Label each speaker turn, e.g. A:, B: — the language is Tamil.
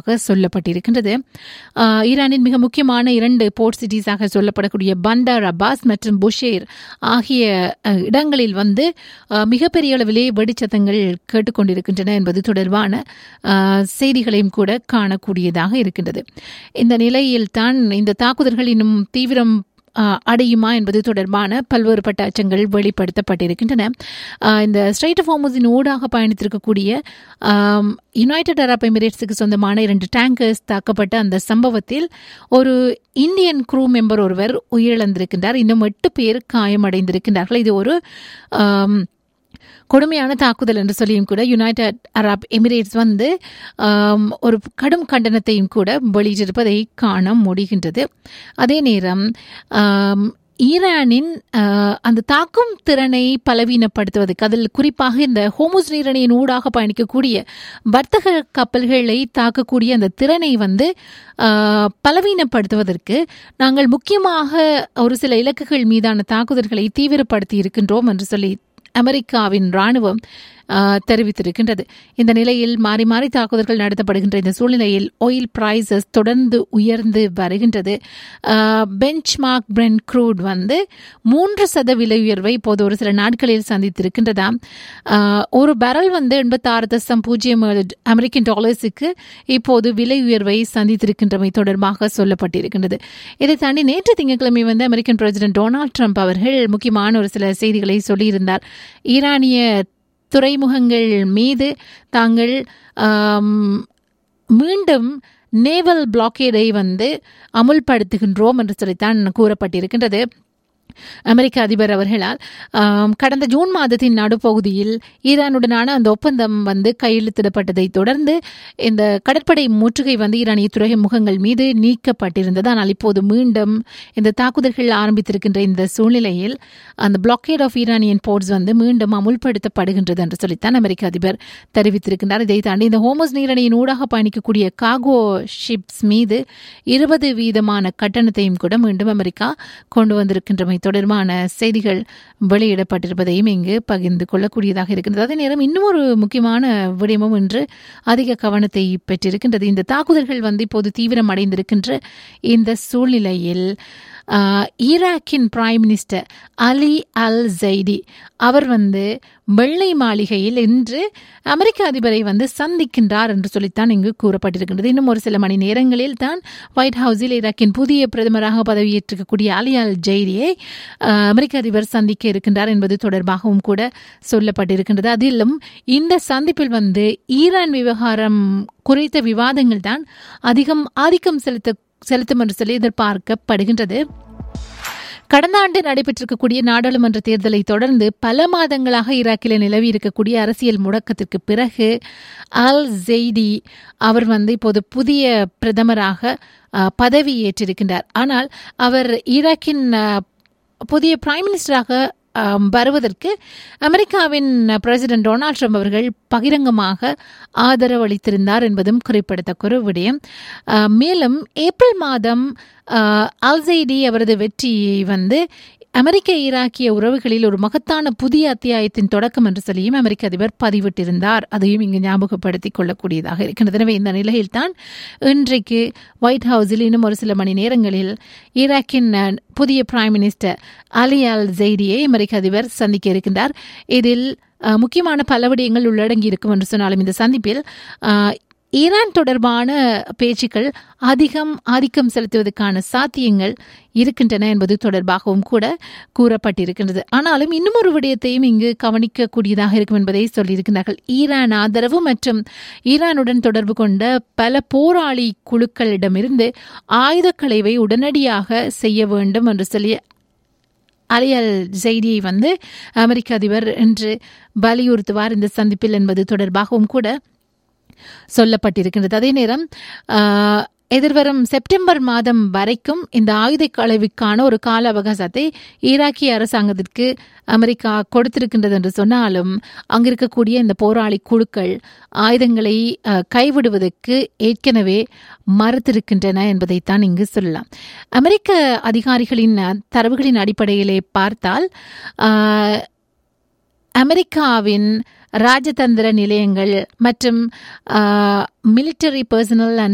A: தொடர்பாக சொல்லப்பட்டிருக்கின்றது ஆஹ், ஈரானின் மிக முக்கியமான இரண்டு போர்ட் சிட்டிஸாக சொல்லப்படக்கூடிய பண்டார் அப்பாஸ் மற்றும் புஷேர் ஆகிய அஹ், இடங்களில் வந்து ஆஹ், மிகப்பெரிய அளவிலே வெடிச்சத்தங்கள் கேட்டுக்கொண்டிருக்கின்றன என்பது தொடர்பான ஆஹ், செய்திகளையும் கூட காணக்கூடியதாக இருக்கின்றது இந்த நிலையில்தான் இந்த தாக்குதல்கள் இன்னும் தீவிரம் ஆஹ், அடையுமா என்பது தொடர்பான பல்வேறுபட்ட அச்சங்கள் வெளிப்படுத்தப்பட்டிருக்கின்றன ஆஹ், இந்த ஸ்ட்ரைட் ஆஃப் ஹோமஸின் ஊடாக பயணித்திருக்கக்கூடிய ஆம், யுனைடெட் அரப் எமிரேட்ஸுக்கு சொந்தமான இரண்டு டேங்கர்ஸ் தாக்கப்பட்ட அந்த சம்பவத்தில் ஒரு இந்தியன் க்ரூ மெம்பர் ஒருவர் உயிரிழந்திருக்கின்றார் இன்னும் எட்டு பேர் காயமடைந்திருக்கின்றார்கள் இது ஒரு ஆம், கொடுமையான தாக்குதல் என்று சொல்லியும் கூட யுனைடெட் அரப் எமிரேட்ஸ் வந்து ஆம், ஒரு கடும் கண்டனத்தையும் கூட வெளியிட்டிருப்பதை காண முடிகின்றது அதே நேரம் ஆம், ஈரானின் ஆஹ், அந்த தாக்கும் திறனை பலவீனப்படுத்துவதற்கு அதில் குறிப்பாக இந்த ஹோமுஸ் நீரணியின் ஊடாக பயணிக்கக்கூடிய வர்த்தக கப்பல்களை தாக்கக்கூடிய அந்த திறனை வந்து ஆஹ், பலவீனப்படுத்துவதற்கு நாங்கள் முக்கியமாக ஒரு சில இலக்குகள் மீதான தாக்குதல்களை தீவிரப்படுத்தி இருக்கின்றோம் என்று சொல்லி அமெரிக்காவின் ராணுவம் ஆஹ், தெரிவித்திருக்கின்றது இந்த நிலையில் மாறி மாறி தாக்குதல்கள் நடத்தப்படுகின்ற இந்த சூழ்நிலையில் ஆயில் பிரைசஸ் தொடர்ந்து உயர்ந்து வருகின்றது பெஞ்ச் மார்க் பிரெண்ட் க்ரூட் வந்து மூன்று சத விலை உயர்வை இப்போது ஒரு சில நாட்களில் சந்தித்திருக்கின்றதாம் ஆஹ், ஒரு பேரல் வந்து எண்பத்தாறு தசம் பூஜ்ஜியம் ஏழு அமெரிக்கன் டாலர்ஸுக்கு இப்போது விலை உயர்வை சந்தித்திருக்கின்றமை தொடர்பாக சொல்லப்பட்டிருக்கின்றது இதை தாண்டி நேற்று திங்கட்கிழமை வந்து அமெரிக்கன் பிரசிடென்ட் டொனால்ட் ட்ரம்ப் அவர்கள் முக்கியமான ஒரு சில செய்திகளை சொல்லியிருந்தார் ஈரானிய துறைமுகங்கள் மீது தாங்கள் ஆம், மீண்டும் நேவல் பிளாக்கேடை வந்து அமுல்படுத்துகின்றோம் என்று சொல்லித்தான் கூறப்பட்டிருக்கின்றது அமெரிக்க அதிபர் அவர்களால் ஆம், கடந்த ஜூன் மாதத்தின் நடுப்பகுதியில் ஈரானுடனான அந்த ஒப்பந்தம் வந்து கையெழுத்திடப்பட்டதை தொடர்ந்து இந்த கடற்படை முற்றுகை வந்து ஈரானிய துறைமுகங்கள் மீது நீக்கப்பட்டிருந்தது ஆனால் இப்போது மீண்டும் இந்த தாக்குதல்கள் ஆரம்பித்திருக்கின்ற இந்த சூழ்நிலையில் அந்த பிளாக்கேட் ஆஃப் ஈரானியன் போர்ட்ஸ் வந்து மீண்டும் அமுல்படுத்தப்படுகின்றது என்று சொல்லித்தான் அமெரிக்க அதிபர் தெரிவித்திருக்கின்றார் இதை தாண்டி இந்த ஹோமஸ் நீரணியின் ஊடாக பயணிக்கக்கூடிய காகோ ஷிப்ஸ் மீது இருபது வீதமான கட்டணத்தையும் கூட மீண்டும் அமெரிக்கா கொண்டு வந்திருக்கின்றமை தொடர்பான செய்திகள் வெளியிடப்பட்டிருப்பதையும் இங்கு பகிர்ந்து கொள்ளக்கூடியதாக இருக்கின்றது அதே நேரம் இன்னும் ஒரு முக்கியமான விடயமும் இன்று அதிக கவனத்தை பெற்றிருக்கின்றது இந்த தாக்குதல்கள் வந்து இப்போது தீவிரம் அடைந்திருக்கின்ற இந்த சூழ்நிலையில் ஆஹ், ஈராக்கின் prime minister Ali al Zaidi அவர் வந்து வெள்ளை மாளிகையில் இன்று அமெரிக்க அதிபரை வந்து சந்திக்கின்றார் என்று சொல்லித்தான் இங்கு கூறப்பட்டிருக்கின்றது இன்னும் ஒரு சில மணி நேரங்களில் தான் ஒயிட் ஹவுஸில் ஈராக்கின் புதிய பிரதமராக பதவியேற்றிருக்கக்கூடிய அலி அல் ஜெய்ரியை ஆஹ், அமெரிக்க அதிபர் சந்திக்க இருக்கின்றார் என்பது தொடர்பாகவும் கூட சொல்லப்பட்டிருக்கின்றது அதிலும் இந்த சந்திப்பில் வந்து ஈரான் விவகாரம் குறித்த விவாதங்கள் தான் அதிகம் ஆதிக்கம் செலுத்த செலுத்தும் என்று சொல்லி எதிர்பார்க்கப்படுகின்றது கடந்த ஆண்டு நடைபெற்றிருக்கக்கூடிய நாடாளுமன்ற தேர்தலை தொடர்ந்து பல மாதங்களாக ஈராக்கில் நிலவி இருக்கக்கூடிய அரசியல் முடக்கத்திற்கு பிறகு அல் ஜெய்டி அவர் வந்து இப்போது புதிய பிரதமராக அஹ், பதவி ஏற்றிருக்கின்றார் ஆனால் அவர் ஈராக்கின் அஹ், புதிய பிரைம் மினிஸ்டராக அஹ், வருவதற்கு அமெரிக்காவின் பிரசிடென்ட் டொனால்ட் ட்ரம்ப் அவர்கள் பகிரங்கமாக ஆதரவு அளித்திருந்தார் என்பதும் குறிப்பிடத்தக்க ஒரு விடயம் அஹ், மேலும் ஏப்ரல் மாதம் அஹ், அல்சைடி அவரது வெற்றியை வந்து அமெரிக்க ஈராக்கிய உறவுகளில் ஒரு மகத்தான புதிய அத்தியாயத்தின் தொடக்கம் என்று சொல்லியும் அமெரிக்க அதிபர் பதிவிட்டிருந்தார் அதையும் இங்கு ஞாபகப்படுத்திக் கொள்ளக்கூடியதாக இருக்கின்றது எனவே இந்த நிலையில்தான் இன்றைக்கு ஒயிட் ஹவுஸில் இன்னும் ஒரு சில மணி நேரங்களில் ஈராக்கின் அஹ், புதிய பிரைம் மினிஸ்டர் அலி அல் ஜெய்டியை அமெரிக்க அதிபர் சந்திக்க இருக்கின்றார் இதில் அஹ், முக்கியமான பல விடயங்கள் உள்ளடங்கி இருக்கும் என்று சொன்னாலும் இந்த சந்திப்பில் அஹ், ஈரான் தொடர்பான பேச்சுக்கள் அதிகம் ஆதிக்கம் செலுத்துவதற்கான சாத்தியங்கள் இருக்கின்றன என்பது தொடர்பாகவும் கூட கூறப்பட்டிருக்கின்றது ஆனாலும் இன்னும் ஒரு விடயத்தையும் இங்கு கவனிக்கக்கூடியதாக இருக்கும் என்பதை சொல்லியிருக்கிறார்கள் ஈரான் ஆதரவு மற்றும் ஈரானுடன் தொடர்பு கொண்ட பல போராளி குழுக்களிடமிருந்து ஆயுதக்களைவை உடனடியாக செய்ய வேண்டும் என்று சொல்லி அலியல் ஜெய்டியை வந்து அமெரிக்க அதிபர் என்று வலியுறுத்துவார் இந்த சந்திப்பில் என்பது தொடர்பாகவும் கூட சொல்லப்பட்டிருக்கின்றது அதே நேரம் ஆஹ், எதிர்வரும் செப்டம்பர் மாதம் வரைக்கும் இந்த ஆயுத கலவிக்கான ஒரு கால அவகாசத்தை ஈராக்கிய அரசாங்கத்திற்கு அமெரிக்கா கொடுத்திருக்கின்றது என்று சொன்னாலும் அங்கிருக்கக்கூடிய இந்த போராளி குழுக்கள் ஆயுதங்களை ஆஹ், கைவிடுவதற்கு ஏற்கனவே மறுத்திருக்கின்றன என்பதைத்தான் இங்கு சொல்லலாம் அமெரிக்க அதிகாரிகளின் அஹ், தரவுகளின் அடிப்படையிலே பார்த்தால் ஆஹ், அமெரிக்காவின் ராஜதந்திர நிலையங்கள் மற்றும் மிலிட்டரி பர்சனல் அண்ட்